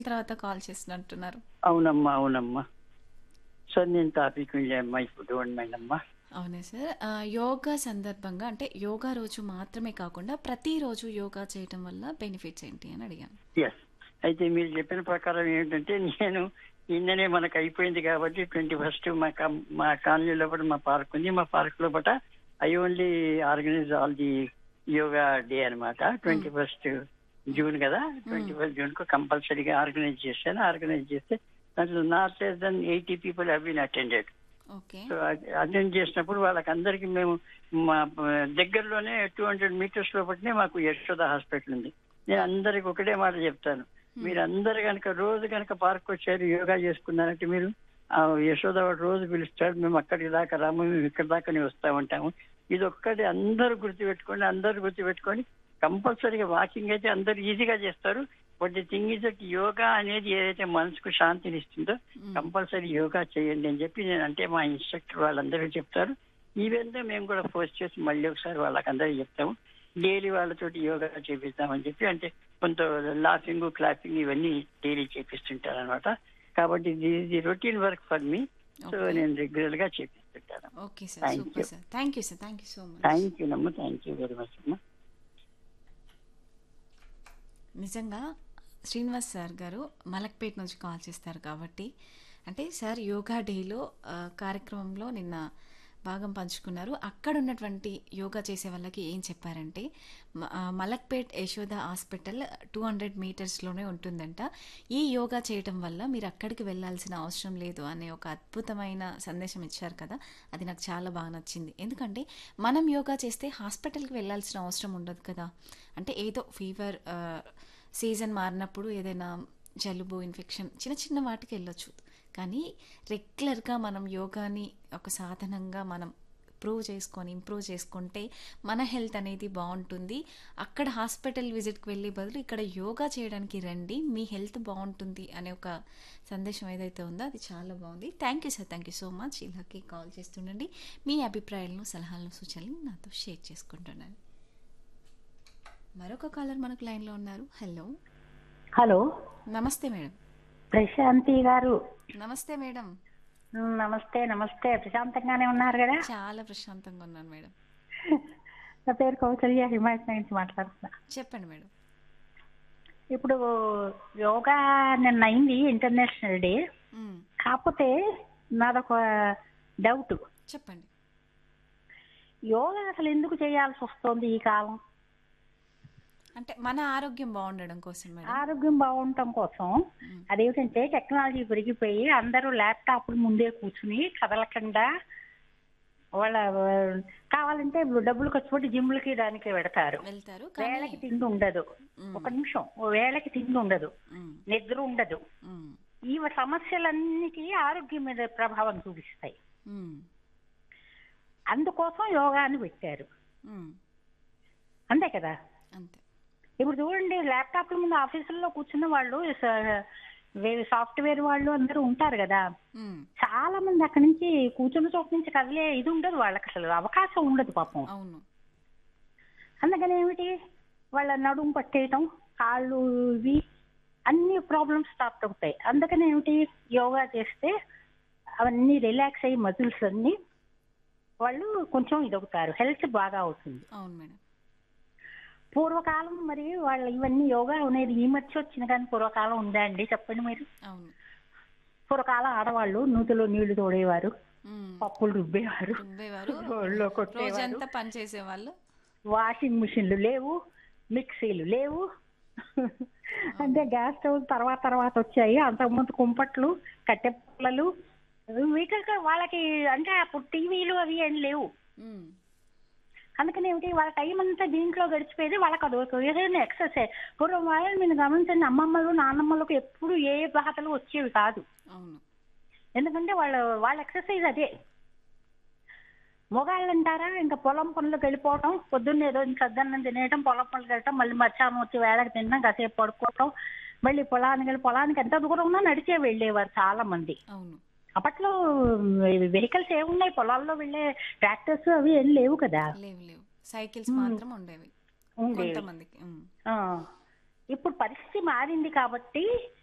తర్వాత కాల్ చేసినట్టున్నారు అవునమ్మా అవునమ్మా సార్ నేను టాపిక్ వెళ్ళామ్మా ఇప్పుడు ఉండమేనమ్మా అవునా సార్ ఆ, యోగా సందర్భంగా అంటే యోగా రోజు మాత్రమే కాకుండా ప్రతిరోజు యోగా చేయటం వల్ల బెనిఫిట్స్ ఏంటి అని అడిగాను ఎస్ అయితే మీరు చెప్పిన ప్రకారం ఏంటంటే నేను నిన్ననే మనకు అయిపోయింది కాబట్టి ట్వంటీ ఫస్ట్ మా కం- మా కాలనీ లోపల మా పార్క్ ఉంది మా పార్క్ లోపల I only organise all the yoga day అనమాట ట్వంటీ ఫస్ట్ జూన్ కదా ట్వంటీ ఫస్ట్ జూన్ కు కంపల్సరీగా ఆర్గనైజ్ చేశాను ఆర్గనైజ్ చేస్తే దాంట్లో not less than eighty people have been attended okay so attend చేసినప్పుడు వాళ్ళకందరికి మేము మా దగ్గరలోనే టూ హండ్రెడ్ మీటర్స్ లోపలనే మాకు యశోద హాస్పిటల్ ఉంది నేను అందరికి ఒకటే మాట చెప్తాను మీరు అందరు కనుక రోజు కనుక పార్క్ వచ్చారు యోగా చేసుకున్నారంటే మీరు ఆ యశోద వాడు రోజు పిలుస్తాడు మేము అక్కడికి దాకా రాము మేము ఇక్కడ దాకానే వస్తా ఉంటాము ఇది ఒక్కటి అందరూ గుర్తుపెట్టుకోండి అందరూ గుర్తుపెట్టుకొని కంపల్సరీగా వాకింగ్ అయితే అందరూ ఈజీగా చేస్తారు but the thing is that yoga అనేది ఏదైతే మనసుకు శాంతిని ఇస్తుందో కంపల్సరీ యోగా చేయండి అని చెప్పి నేను అంటే మా ఇన్స్ట్రక్టర్ వాళ్ళందరూ చెప్తారు ఈవెన్ దో మేము కూడా పోస్ట్ చేసి మళ్ళీ ఒకసారి వాళ్ళకందరికీ చెప్తాము డైలీ వాళ్ళతోటి యోగా చేపిస్తామని చెప్పి అంటే కొంత లాఫింగ్ క్లాపింగ్ ఇవన్నీ డైలీ చేపిస్తుంటారు అనమాట కాబట్టి the routine work for me so Okay. నేను రెగ్యులర్ గా చేపిస్తుంటాను okay sir Thank super you. Sir thank you sir thank you so much thank you నమ్మ థ్యాంక్ యూ వెరీ మచ్ అమ్మా నిజంగా శ్రీనివాస్ సార్ గారు మలక్పేట్ నుంచి కాల్ చేస్తారు కాబట్టి అంటే సార్ యోగా డేలో ఆ, కార్యక్రమంలో నిన్న భాగం పంచుకున్నారు అక్కడ ఉన్నటువంటి యోగా చేసే వాళ్ళకి ఏం చెప్పారంటే మ- ఆ, Malakpet Yashoda hospital two hundred మీటర్స్లోనే ఉంటుందంట ఈ యోగా చేయటం వల్ల మీరు అక్కడికి వెళ్ళాల్సిన అవసరం లేదు అనే ఒక అద్భుతమైన సందేశం ఇచ్చారు కదా అది నాకు చాలా బాగా నచ్చింది ఎందుకంటే మనం యోగా చేస్తే హాస్పిటల్కి వెళ్ళాల్సిన అవసరం ఉండదు కదా అంటే ఏదో ఫీవర్ సీజన్ మారినప్పుడు ఏదైనా జలుబు ఇన్ఫెక్షన్ చిన్న చిన్న వాటికి వెళ్ళొచ్చు కానీ రెగ్యులర్గా మనం యోగాని ఒక సాధనంగా మనం ప్రూవ్ చేసుకొని ఇంప్రూవ్ చేసుకుంటే మన హెల్త్ అనేది బాగుంటుంది అక్కడ హాస్పిటల్ విజిట్కి వెళ్ళే బదులు ఇక్కడ యోగా చేయడానికి రండి మీ హెల్త్ బాగుంటుంది అనే ఒక సందేశం ఏదైతే ఉందో అది చాలా బాగుంది thank you sir thank you so much ఇలాగే కాల్ చేస్తుండండి మీ అభిప్రాయాలను సలహాలను సూచనలు నాతో షేర్ చేసుకుంటున్నాను మరొక కాలర్ మనకు లైన్లో ఉన్నారు హలో హలో నమస్తే మేడం ప్రశాంతి గారు నమస్తే మేడం నమస్తే నమస్తే ప్రశాంతంగానే ఉన్నారు కదా చాలా ప్రశాంతంగా ఉన్నాను మేడం నా పేరు కౌసల్య హిమాయత్ నుంచి మాట్లాడుతున్నా చెప్పండి మేడం ఇప్పుడు యోగా నిన్న అయింది ఇంటర్నేషనల్ డే మ్మ్. కాకపోతే నాదొక డౌట్ చెప్పండి యోగా అసలు ఎందుకు చేయాల్సి వస్తుంది ఈ కాలం అంటే మన ఆరోగ్యం బాగుండడం కోసం మేడం ఆరోగ్యం బాగుండటం కోసం మ్మ్. అదేమిటంటే టెక్నాలజీ పెరిగిపోయి అందరూ ల్యాప్టాప్ల ముందే కూర్చుని కదలకుండా వాళ్ళ ఆ, కావాలంటే డబ్బులు ఖర్చు పెట్టి జిమ్లకి దానికి పెడతారు వెళ్తారు వేళకి కానీ తిండి ఉండదు మ్మ్. ఒక నిమిషం ఓ వేళకి తిండి ఉండదు మ్మ్. నిద్ర ఉండదు మ్మ్. ఈ సమస్యలన్నిటి ఆరోగ్యం మీద ప్రభావం చూపిస్తాయి మ్మ్. అందుకోసం యోగాని పెట్టారు మ్మ్. అంతే కదా అంతే ఇప్పుడు చూడండి ల్యాప్టాప్ల ముందు ఆఫీసుల్లో కూర్చున్న వాళ్ళు స- సాఫ్ట్వేర్ వాళ్ళు అందరూ ఉంటారు కదా మ్మ్. చాలా మంది అక్కడి నుంచి కూర్చున్న చోట నుంచి కదిలే ఇది ఉండదు వాళ్ళకి అసలు అవకాశం ఉండదు పాపం అవును అందుకని ఏమిటి వాళ్ళ నడుము పట్టేయటం కాళ్ళు ఇవి అన్ని ప్రాబ్లమ్స్ స్టార్ట్ అవుతాయి అందుకని ఏమిటి యోగా చేస్తే అవన్నీ రిలాక్స్ అయ్యి మజిల్స్ అన్ని వాళ్ళు కొంచెం ఇదవుతారు హెల్త్ బాగా అవుతుంది అవును మేడం పూర్వకాలం మరి వాళ్ళ ఇవన్నీ యోగా అనేది ఈ మధ్య వచ్చిన కానీ పూర్వకాలం ఉందా అండి చెప్పండి మీరు అవును పూర్వకాలం ఆడవాళ్ళు నూతిలో నీళ్లు తోడేవారు మ్మ్. పప్పులు రుబ్బేవారు రుబ్బేవారు రోల్లో కొట్టేవారు రోజంతా పని చేసేవాళ్ళు వాషింగ్ మిషన్లు లేవు మిక్సీలు లేవు అంటే గ్యాస్ స్టవ్ తర్వాత తర్వాత వచ్చాయి అంతకుముందు కుంపట్లు కట్టె పుల్లలు వీటికి వాళ్ళకి అంటే అప్పుడు టీవీలు అవి ఏం లేవు మ్మ్. అందుకని ఏమిటి వాళ్ళ టైం అంతా దీంట్లో గడిచిపోయేది వాళ్ళకి అది ఏదైనా ఎక్సర్సైజ్ పూర్వం వాళ్ళని మీరు గమనించండి అమ్మమ్మలు నాన్నమ్మలకు ఎప్పుడు ఏ బాధలు వచ్చేవి కాదు అవును ఎందుకంటే వాళ్ళ వాళ్ళ ఎక్సర్సైజ్ అదే మొగాళ్ళు అంటారా ఇంకా పొలం పనులకు వెళ్ళిపోవటం పొద్దున్న ఏదో సద్దన్నం తినేయటం పొలం పనులకు వెళ్ళటం మళ్ళీ మధ్యాహ్నం వచ్చి వేళకి తినడం కాసేపు పడుకోవటం మళ్ళీ పొలానికి వెళ్ళి పొలానికి ఎంత దూరం ఉన్నా నడిచే వెళ్ళేవారు చాలా మంది అవును అప్పట్లో వెహికల్స్ ఏమున్నాయి పొలాల్లో వెళ్ళే ట్రాక్టర్స్ అవి ఏం లేవు కదా లేవు లేవు సైకిల్స్ మాత్రం ఉండేవి ఉండేవి కొంతమందికి మ్మ్. ఆ. ఇప్పుడు పరిస్థితి మారింది కాబట్టి